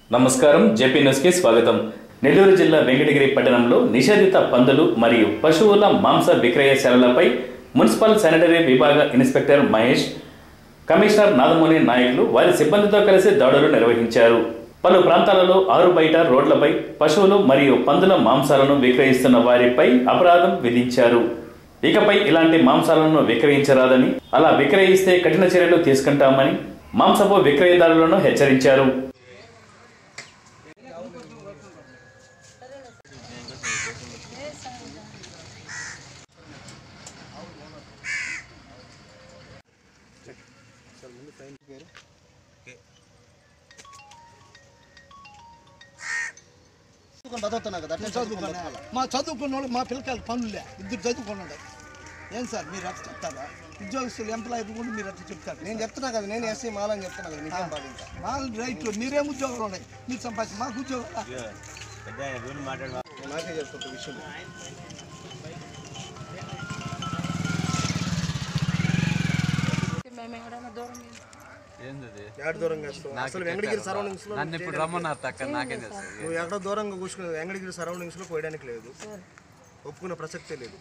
నమస్కారం JP news కి స్వాగతం నెల్లూరు జిల్లా వెంకటగిరి పట్టణంలో నిషేధిత పందులు మరియు పశువుల మాంస విక్రయశాలలపై మున్సిపల్ శానిటరీ విభాగ ఇన్స్పెక్టర్ మహేష్ కమిషనర్ నాదముని నాయకులు వారి సిబ్బందితో కలిసి దాడులు నిర్వహించారు పలు ప్రాంతాలలో ఆరు బయట రోడ్లపై పశువులు మరియు పందుల మాంసాలను విక్రయిస్తున్న వారిపై అపరాధం విధించారు ఇకపై ఇలాంటి మాంసాలను విక్రయించరాదని అలా విక్రయిస్తే కఠిన చర్యలు తీసుకుంటామని మాంసపు విక్రయదారులను హెచ్చరించారు చదువుకొని బతుకుతున్నా కదా అట్లా చదువుకున్నా చదువుకున్నా మా చదువుకున్న వాళ్ళు మా పిల్లకాయలు పనులే ఇద్దరు చదువుకున్నాడు ఏం సార్ మీరు అట్లా చెప్తారా ఉద్యోగస్తులు ఎంప్లాయర్ కూడా మీరు అట్లా చెప్తారు నేను చెప్తున్నా కదా నేను ఎస్సీ మాలని చెప్తున్నా కదా మీకేం బాధ ఇంకా మా రైట్లు మీరేం ఉద్యోగాలు ఉన్నాయి మీరు సంపాదించి మాకు ఉద్యోగాలు నేను నాకే చెప్తున్న విషయం మేము ఎక్కడైనా దూరం ఏంది ఎక్కడ దూరంగా వేస్తావు అసలు వెంకటగిరి సరౌండింగ్స్ లో నన్ను ఇప్పుడు రమ్మన్నారు తక్క నాకేం తెలుసు నువ్వు ఎక్కడ దూరంగా కూర్చుని వెంకటగిరి సరౌండింగ్స్ లో కోయడానికి లేదు ఒప్పుకునే ప్రసక్తే లేదు